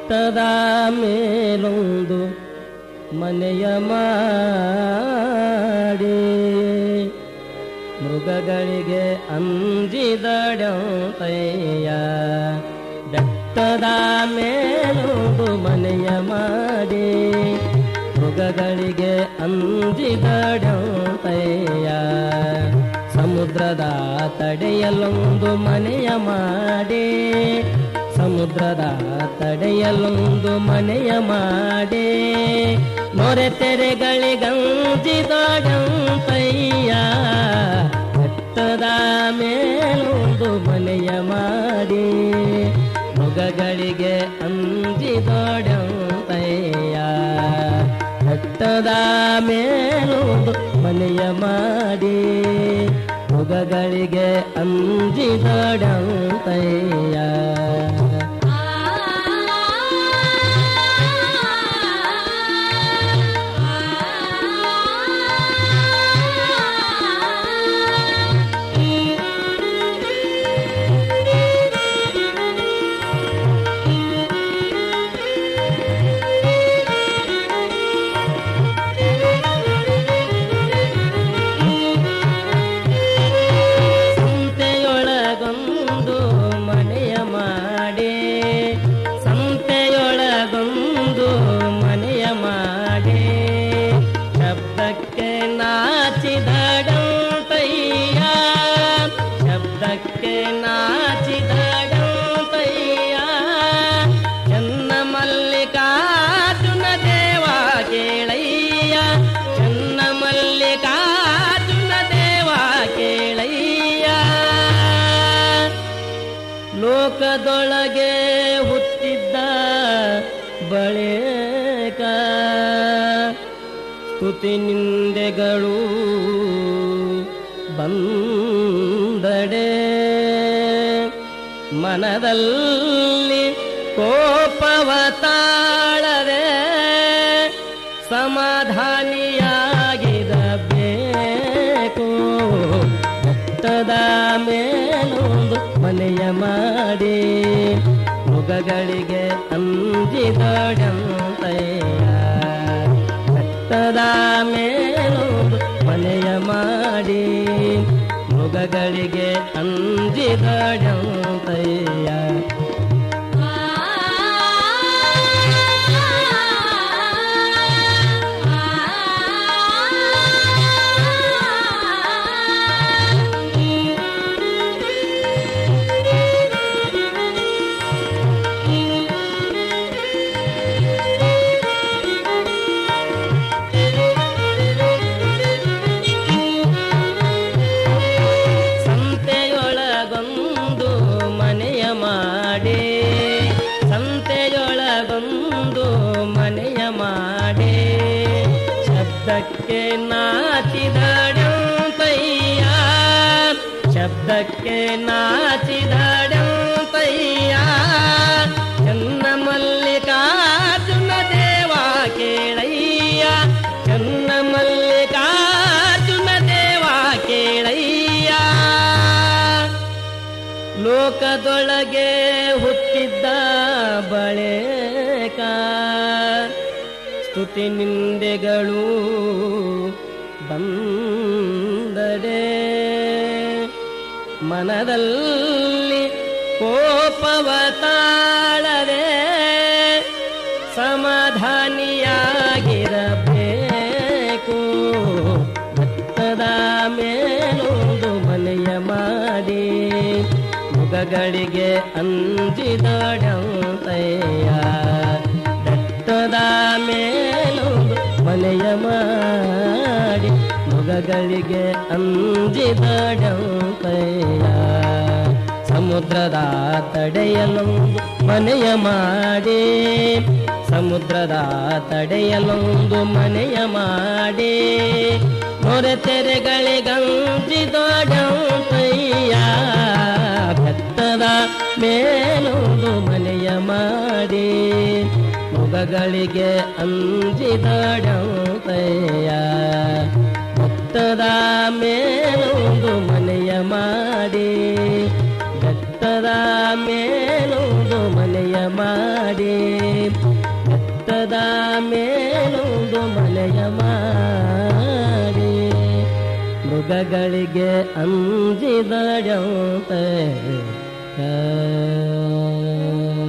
ಬೆಟ್ಟದ ಮೇಲೊಂದು ಮನೆಯ ಮಾಡಿ ಮೃಗಗಳಿಗೆ ಅಂಜಿದಡಂತಯ್ಯ ಬೆಟ್ಟದ ಮೇಲೊಂದು ಮನೆಯ ಮಾಡಿ ಮೃಗಗಳಿಗೆ ಅಂಜಿದಡಂತಯ್ಯ ಸಮುದ್ರದ ತಡೆಯಲೊಂದು ಮನೆಯ ಮಾಡಿ ಸಮುದ್ರದ ತಡೆಯಲೊಂದು ಮನೆಯ ಮಾಡಿ ಮೊರೆ ತೆರೆಗಳಿಗಂಜಿದಡಂತಯ್ಯ ಬೆಟ್ಟದ ಮೇಲೊಂದು ಮನೆಯ ಮಾಡಿ ಮೃಗಗಳಿಗೆ ಅಂಜಿದೊಡಂತಯ್ಯ ಬೆಟ್ಟದ ಮೇಲೊಂದು ಮನೆಯ ಮಾಡಿ ಮೃಗಗಳಿಗೆ ಅಂಜಿದೊಡಂತಯ್ಯ ಸಂತೆಯೊಳಗೊಂದು ಮನೆಯ ಮಾಡಿ ಸಂತೆಯೊಳಗೊಂದು ಮನೆಯ ಮಾಡಿ ಶಬ್ದಕ್ಕೆ ನಾಚಿದಡಂತಯ್ಯ ಶಬ್ದಕ್ಕೆ ನಾಚಿದಡಂತಯ್ಯ ಚನ್ನ ಮಲ್ಲಿಕಾರ್ಜುನ ದೇವ ಕೇಳಯ್ಯ ಚನ್ನ ಮಲ್ಲಿಕಾರ್ಜುನ ದೇವ ಕೇಳಯ್ಯ ಲೋಕದೊಳಗೆ ಹುಟ್ಟಿದ್ದ ಬಳಿಕ ಸ್ತುತಿ ನಿಂದೆಗಳು ಬಂದಡೆ ಮನದಲ್ಲಿ ಕೋಪವ ತಾಳದೆ ಸಮಾಧಾನಿಯಾಗಿರಬೇಕು ಬೆಟ್ಟದ ಮೇಲೊಂದು ಮನೆಯ ಮಾಡಿ ಮೃಗಗಳಿಗೆ ಅಂಜಿದಡಂತಯ್ಯ ಬೆಟ್ಟದ ಮೇಲೊಂದು ಮನೆಯ ಮಾಡಿ ಮೃಗಗಳಿಗೆ ಅಂಜಿದಡಂತಯ್ಯ ಸಂತೆಯೊಳಗೊಂದು ಮನೆಯ ಮಾಡಿ ಸಂತೆಯೊಳಗೊಂದು ಮನೆಯ ಮಾಡಿ ಶಬ್ದಕ್ಕೆ ನಾಚಿದಡಂತಯ್ಯ ಶಬ್ದಕ್ಕೆ ನಾಚಿದಡಂತಯ್ಯ ಚನ್ನ ಮಲ್ಲಿಕಾರ್ಜುನ ದೇವ ಕೇಳಯ್ಯ ಚನ್ನ ಮಲ್ಲಿಕಾರ್ಜುನ ದೇವ ಕೇಳಯ್ಯ ಲೋಕದೊಳಗೆ ಹುಟ್ಟಿದ್ದ ಬಳಿಕ ಸ್ತುತಿ ನಿಂದೆಗಳು ಬಂದಡೆ ಮನದಲ್ಲಿ ಕೋಪವ ತಾಳದೆ ಸಮಾಧಾನಿಯಾಗಿರಬೇಕು ಭತ್ತದ ಮೇಲೊಂದು ಮನೆಯ ಮಾಡಿ ಮುಖಗಳಿಗೆ ಅಂಜಿದಡಂತಯ್ಯ ಬೆಟ್ಟದ ಮೇಲೊಂದು ಮನೆಯ ಮಾಡಿ ಮುಖಗಳಿಗೆ ಅಂಜಿದಡಂತಯ್ಯ ಸಮುದ್ರದ ತಡೆಯಲೊಂದು ಮನೆಯ ಮಾಡಿ ಸಮುದ್ರದ ತಡೆಯಲೊಂದು ಮನೆಯ ಮಾಡಿ ಮೊರೆ ತೆರೆಗಳಿಗಂಜಿದೊಡಂತಯ್ಯ ಬೆತ್ತದ ಮೇಲೊಂದು ಮನೆಯ ಮಾಡಿ ಮೊಗಗಳಿಗೆ ಅಂಜಿದಡಂತಯ್ಯ ಬೆತ್ತದ ಮೇಲೊಂದು ಮನೆಯ ಮಾಡಿ ಬೆತ್ತದ ಮೇಲೊಂದು ಮನೆಯ ಮಾಡಿ ಮನೆಯ ಮಾಡಿ ಮೃಗಗಳಿಗೆ ಅಂಜಿದಡಂತೆ ಆ